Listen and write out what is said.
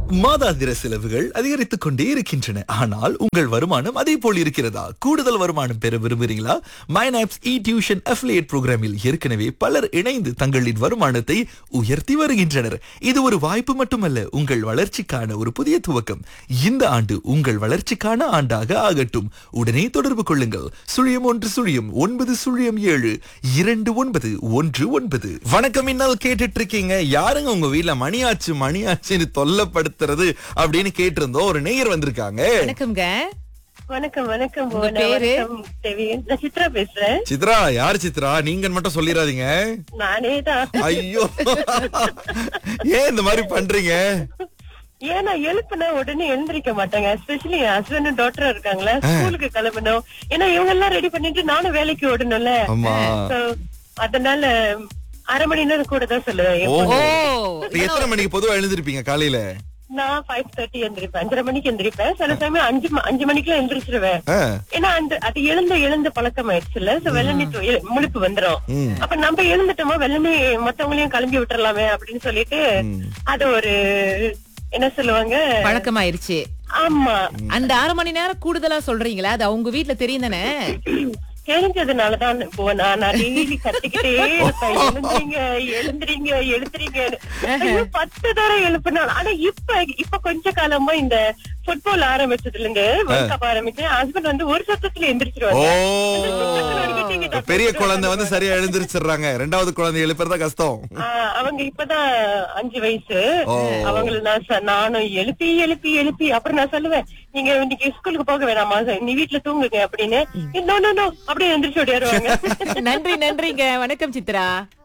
மாதாந்திர செலவுகள் அதிகரித்துக் கொண்டே இருக்கின்றன ஆனால் உங்கள் வருமானம் அதே போல் இருக்கிறதா கூடுதல் வருமானம் பெற விரும்புகிறீங்களா மைனாப்ஸ் இ டியூஷன் அஃபிலியேட் புரோகிராமில் ஏற்கனவே பலர் இணைந்து தங்களின் வருமானத்தை உயர்த்தி வருகின்றனர் இது ஒரு வாய்ப்பு மட்டுமல்ல உங்கள் வளர்ச்சிக்கான ஒரு புதிய துவக்கம் இந்த ஆண்டு உங்கள் வளர்ச்சிக்கான ஆண்டாக ஆகட்டும் உடனே தொடர்பு கொள்ளுங்கள் சுழியம் ஒன்று சுழியம் ஒன்பது சுழியம் ஏழு இரண்டு ஒன்பது ஒன்று ஒன்பது வணக்கம் இன்னல் கேட்டுட்டு இருக்கீங்க யாருங்க உங்க வீட்ல மணியாச்சு மணியாச்சுன்னு தொல்லப்படுத்துறது அப்படின்னு கேட்டிருந்தோம் ஒரு நேயர் வந்திருக்காங்க வணக்கம்ங்க வணக்கம் வணக்கம் உங்க புவனா. பேரு? வணக்கம் தேவி நான் சித்ரா பேசுறேன் சித்ரா யார் சித்ரா நீங்க மட்டும் சொல்லிடாதீங்க நானே தான் ஐயோ ஏன் இந்த மாதிரி பண்றீங்க ஏன்னா எழுப்புனா உடனே எழுந்திருக்க மாட்டாங்க எஸ்பெஷலி என் ஹஸ்பண்ட் டாக்டர் இருக்காங்களா ஸ்கூலுக்கு கிளம்பணும் ஏன்னா இவங்க எல்லாம் ரெடி பண்ணிட்டு நானும் வேலைக்கு ஓடணும்ல ஆமா So, அதனால அரை மணி நேரம் கூட தான் சொல்லுவேன் ஓ எப்பவுமே. எத்தனை மணிக்கு பொதுவா எழுந்திருப்பீங்க காலையில நான் ஃபைவ் தேர்ட்டி எந்திரிப்பேன் அஞ்சரை மணிக்கு எந்திரிப்பேன் சில சமயம் அஞ்சு ம- அஞ்சு மணிக்கெல்லாம் எந்திரிச்சிருவேன் ஆ, ஏன்னா அந்த அது எழுந்த எழுந்த பழக்கம் ஆயிடுச்சுல்ல சோ வெள்ளனி து- எ- முழிப்பு வந்துரும் ம். அப்ப நம்ம எழுந்துட்டோமா வெள்ளனி மத்தவங்களையும் கிளம்பி விட்டுறலாமே அப்படின்னு சொல்லிட்டு அது ஒரு என்ன சொல்லுவாங்க பழக்கமாயிருச்சு ஆமா அந்த அரை மணி நேரம் கூடுதலா சொல்றீங்களா அது அவங்க வீட்ல தெரியும் தானே தெரிஞ்சதுனாலதான் போனா நான் டெய்லி கத்திக்கிட்டே இருப்பேன் எழுந்துறீங்க எழுந்துறீங்க எழுந்துறீங்க ஐயோ பத்து தடவை எழுப்பினாலும் ஆனா இப்ப இப்ப கொஞ்ச காலமா இந்த ஃபுட்பால் ஆரம்பிச்சதுல இருந்து வேர்ல்ட் கப் ஆரம்பிச்சு ஹஸ்பண்ட் வந்து ஒரு சத்தத்துல ஓ எந்திரிச்சிருவாங்க இப்ப பெரிய குழந்தை வந்து சரியா எழுந்திருச்சிடுறாங்க ரெண்டாவது குழந்தை எழுப்புறதா கஷ்டம் ஆஹ் அவங்க இப்பதான் அஞ்சு வயசு ஓ. அவங்கள நான் ச- நானும் எழுப்பி எழுப்பி எழுப்பி அப்புறம் நான் சொல்லுவேன் நீங்க இன்னைக்கு ஸ்கூலுக்கு போக வேணாமா நீ வீட்டுல தூங்குங்க அப்படின்னு நோ நோ நோ அப்படியே எந்திரிச்சு ஓடியாருவாங்க நன்றி நன்றிங்க வணக்கம் சித்ரா